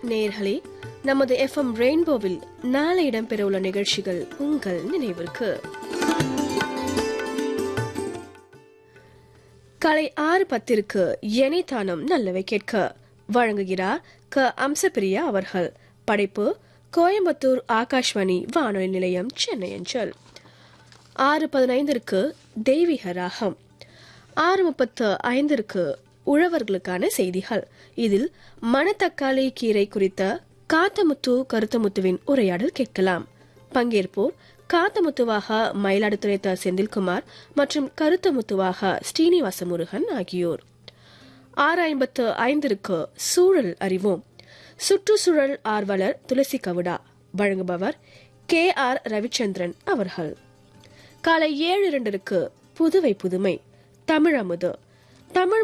நேர்களே நமது எஃப்எம் ரெயின்போவில் நாளை இடம்பெறவுள்ள நிகழ்ச்சிகள் உங்கள் நினைவிற்கு காலை ஆறு பத்திற்கு எனைத்தானம் நல்லவை கேட்க வழங்குகிறார் க அம்சப்பிரியா அவர்கள் படைப்பு கோயம்புத்தூர் ஆகாஷ்வாணி வானொலி நிலையம் சென்னை அஞ்சல் ஆறு பதினைந்திற்கு தெய்வீக ராகம் ஆறு முப்பத்து ஐந்திற்கு உழவர்களுக்கான செய்திகள் இதில் மணத்தக்காளி கீரை குறித்த காத்தமுத்து கருத்தமுத்துவின் உரையாடல் கேட்கலாம் பங்கேற்போர் காத்தமுத்துவாக மயிலாடுதுறை த செந்தில்குமார் மற்றும் கருத்தமுத்துவாக ஸ்ரீனிவாச முருகன் ஆகியோர் ஆறு ஐம்பத்து ஐந்திற்கு சூழல் அறிவோம் சுற்றுச்சூழல் ஆர்வலர் துளசி கவுடா வழங்குபவர் கே ஆர் ரவிச்சந்திரன் அவர்கள் காலை ஏழு இரண்டிற்கு புதுவை புதுமை தமிழமுது தமிழ்